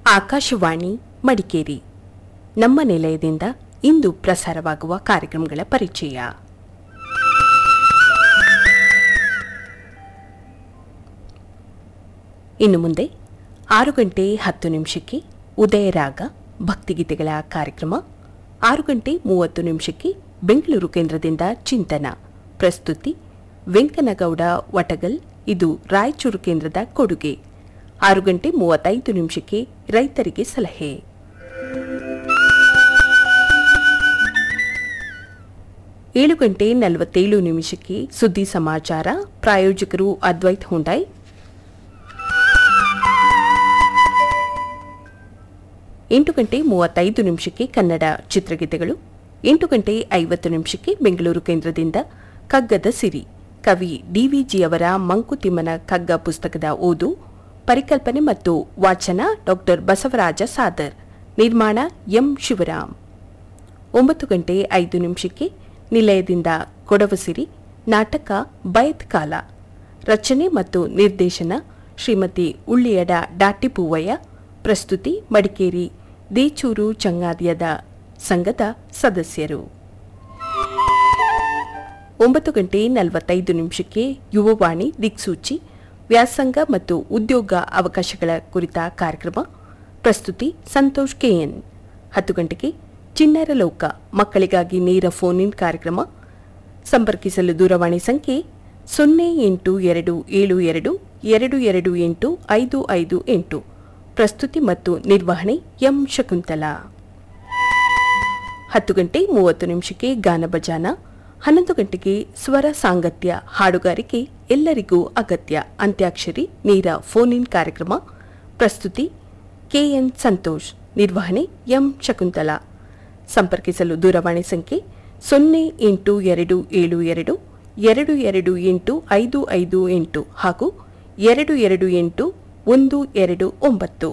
ಆಕಾಶವಾಣಿ ಮಡಿಕೇರಿ ನಮ್ಮ ನಿಲಯದಿಂದ ಇಂದು ಪ್ರಸಾರವಾಗುವ ಕಾರ್ಯಕ್ರಮಗಳ ಪರಿಚಯ ಇನ್ನು ಮುಂದೆ ಆರು ಗಂಟೆ ಹತ್ತು ನಿಮಿಷಕ್ಕೆ ಉದಯರಾಗ ಭಕ್ತಿಗೀತೆಗಳ ಕಾರ್ಯಕ್ರಮ ಆರು ಗಂಟೆ ಮೂವತ್ತು ನಿಮಿಷಕ್ಕೆ ಬೆಂಗಳೂರು ಕೇಂದ್ರದಿಂದ ಚಿಂತನ ಪ್ರಸ್ತುತಿ ವೆಂಕನಗೌಡ ವಟಗಲ್ ಇದು ರಾಯಚೂರು ಕೇಂದ್ರದ ಕೊಡುಗೆ ಆರು ಗಂಟೆ ಮೂವತ್ತೈದು ನಿಮಿಷಕ್ಕೆ ರೈತರಿಗೆ ಸಲಹೆ ಏಳು ಗಂಟೆ ನಲವತ್ತೇಳು ನಿಮಿಷಕ್ಕೆ ಸುದ್ದಿ ಸಮಾಚಾರ ಪ್ರಾಯೋಜಕರು ಅದ್ವೈತ್ ಹುಂಡೈ ಎಂಟು ಗಂಟೆ ಮೂವತ್ತೈದು ನಿಮಿಷಕ್ಕೆ ಕನ್ನಡ ಚಿತ್ರಗೀತೆಗಳು ಎಂಟು ಗಂಟೆ ಐವತ್ತು ನಿಮಿಷಕ್ಕೆ ಬೆಂಗಳೂರು ಕೇಂದ್ರದಿಂದ ಕಗ್ಗದ ಸಿರಿ ಕವಿ ಡಿವಿಜಿ ಅವರ ಮಂಕುತಿಮ್ಮನ ಕಗ್ಗ ಪುಸ್ತಕದ ಓದು ಪರಿಕಲ್ಪನೆ ಮತ್ತು ವಾಚನ ಡಾಕ್ಟರ್ ಬಸವರಾಜ ಸಾದರ್ ನಿರ್ಮಾಣ ಎಂ ಶಿವರಾಮ್ ಒಂಬತ್ತು ಗಂಟೆ ಐದು ನಿಮಿಷಕ್ಕೆ ನಿಲಯದಿಂದ ಕೊಡವಸಿರಿ ನಾಟಕ ಬೈತ್ ಕಾಲ ರಚನೆ ಮತ್ತು ನಿರ್ದೇಶನ ಶ್ರೀಮತಿ ಉಳ್ಳಿಯಡ ಡಾಟಿಪೂವಯ್ಯ ಪ್ರಸ್ತುತಿ ಮಡಿಕೇರಿ ದೇಚೂರು ಚಂಗಾದಿಯದ ಸಂಘದ ಸದಸ್ಯರು ಒಂಬತ್ತು ಗಂಟೆ ನಲವತ್ತೈದು ನಿಮಿಷಕ್ಕೆ ಯುವವಾಣಿ ದಿಕ್ಸೂಚಿ ವ್ಯಾಸಂಗ ಮತ್ತು ಉದ್ಯೋಗ ಅವಕಾಶಗಳ ಕುರಿತ ಕಾರ್ಯಕ್ರಮ ಪ್ರಸ್ತುತಿ ಸಂತೋಷ್ ಕೆಎನ್ ಹತ್ತು ಗಂಟೆಗೆ ಚಿಣ್ಣರ ಲೋಕ ಮಕ್ಕಳಿಗಾಗಿ ನೇರ ಫೋನ್ ಇನ್ ಕಾರ್ಯಕ್ರಮ ಸಂಪರ್ಕಿಸಲು ದೂರವಾಣಿ ಸಂಖ್ಯೆ ಸೊನ್ನೆ ಎಂಟು ಎರಡು ಏಳು ಎರಡು ಎರಡು ಎರಡು ಎಂಟು ಐದು ಐದು ಎಂಟು ಪ್ರಸ್ತುತಿ ಮತ್ತು ನಿರ್ವಹಣೆ ಎಂ ಶಕುಂತಲಾ ಹತ್ತು ಗಂಟೆ ಮೂವತ್ತು ನಿಮಿಷಕ್ಕೆ ಗಾನ ಭಜಾನ ಹನ್ನೊಂದು ಗಂಟೆಗೆ ಸ್ವರ ಸಾಂಗತ್ಯ ಹಾಡುಗಾರಿಕೆ ಎಲ್ಲರಿಗೂ ಅಗತ್ಯ ಅಂತ್ಯಾಕ್ಷರಿ ನೇರ ಫೋನ್ ಇನ್ ಕಾರ್ಯಕ್ರಮ ಪ್ರಸ್ತುತಿ ಕೆಎನ್ ಸಂತೋಷ್ ನಿರ್ವಹಣೆ ಎಂ ಶಕುಂತಲಾ ಸಂಪರ್ಕಿಸಲು ದೂರವಾಣಿ ಸಂಖ್ಯೆ ಸೊನ್ನೆ ಎಂಟು ಎರಡು ಏಳು ಎರಡು ಎರಡು ಎರಡು ಎಂಟು ಐದು ಐದು ಎಂಟು ಹಾಗೂ ಎರಡು ಎರಡು ಎಂಟು ಒಂದು ಎರಡು ಒಂಬತ್ತು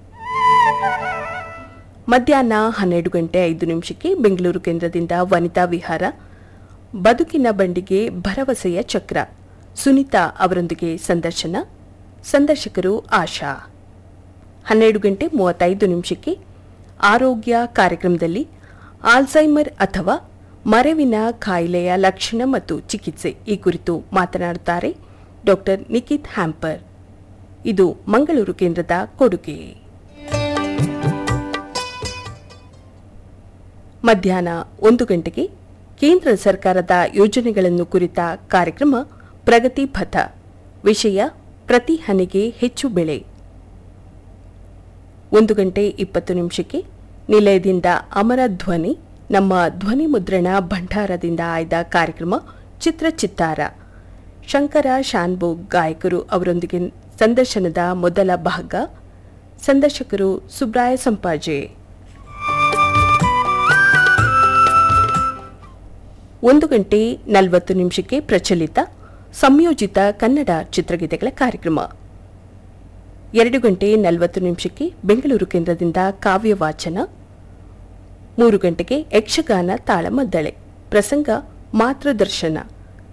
ಮಧ್ಯಾಹ್ನ ಹನ್ನೆರಡು ಗಂಟೆ ಐದು ನಿಮಿಷಕ್ಕೆ ಬೆಂಗಳೂರು ಕೇಂದ್ರದಿಂದ ವನಿತಾ ವಿಹಾರ ಬದುಕಿನ ಬಂಡಿಗೆ ಭರವಸೆಯ ಚಕ್ರ ಸುನೀತಾ ಅವರೊಂದಿಗೆ ಸಂದರ್ಶನ ಸಂದರ್ಶಕರು ಆಶಾ ಹನ್ನೆರಡು ಗಂಟೆ ಮೂವತ್ತೈದು ನಿಮಿಷಕ್ಕೆ ಆರೋಗ್ಯ ಕಾರ್ಯಕ್ರಮದಲ್ಲಿ ಆಲ್ಝೈಮರ್ ಅಥವಾ ಮರೆವಿನ ಕಾಯಿಲೆಯ ಲಕ್ಷಣ ಮತ್ತು ಚಿಕಿತ್ಸೆ ಈ ಕುರಿತು ಮಾತನಾಡುತ್ತಾರೆ ಡಾಕ್ಟರ್ ನಿಖಿತ್ ಹ್ಯಾಂಪರ್ ಇದು ಮಂಗಳೂರು ಕೇಂದ್ರದ ಕೊಡುಗೆ ಮಧ್ಯಾಹ್ನ ಒಂದು ಗಂಟೆಗೆ ಕೇಂದ್ರ ಸರ್ಕಾರದ ಯೋಜನೆಗಳನ್ನು ಕುರಿತ ಕಾರ್ಯಕ್ರಮ ಪ್ರಗತಿ ಪಥ ವಿಷಯ ಪ್ರತಿ ಹನಿಗೆ ಹೆಚ್ಚು ಬೆಳೆ ಒಂದು ಗಂಟೆ ಇಪ್ಪತ್ತು ನಿಮಿಷಕ್ಕೆ ನಿಲಯದಿಂದ ಅಮರ ಧ್ವನಿ ನಮ್ಮ ಧ್ವನಿ ಮುದ್ರಣ ಭಂಡಾರದಿಂದ ಆಯ್ದ ಕಾರ್ಯಕ್ರಮ ಚಿತ್ರ ಚಿತ್ತಾರ ಶಂಕರ ಶಾನ್ಬೋಗ್ ಗಾಯಕರು ಅವರೊಂದಿಗೆ ಸಂದರ್ಶನದ ಮೊದಲ ಭಾಗ ಸಂದರ್ಶಕರು ಸುಬ್ರಾಯ ಸಂಪಾಜೆ ಒಂದು ಗಂಟೆ ನಲವತ್ತು ನಿಮಿಷಕ್ಕೆ ಪ್ರಚಲಿತ ಸಂಯೋಜಿತ ಕನ್ನಡ ಚಿತ್ರಗೀತೆಗಳ ಕಾರ್ಯಕ್ರಮ ಎರಡು ಗಂಟೆ ನಲವತ್ತು ನಿಮಿಷಕ್ಕೆ ಬೆಂಗಳೂರು ಕೇಂದ್ರದಿಂದ ಕಾವ್ಯ ವಾಚನ ಮೂರು ಗಂಟೆಗೆ ಯಕ್ಷಗಾನ ತಾಳಮದ್ದಳೆ ಪ್ರಸಂಗ ಮಾತೃದರ್ಶನ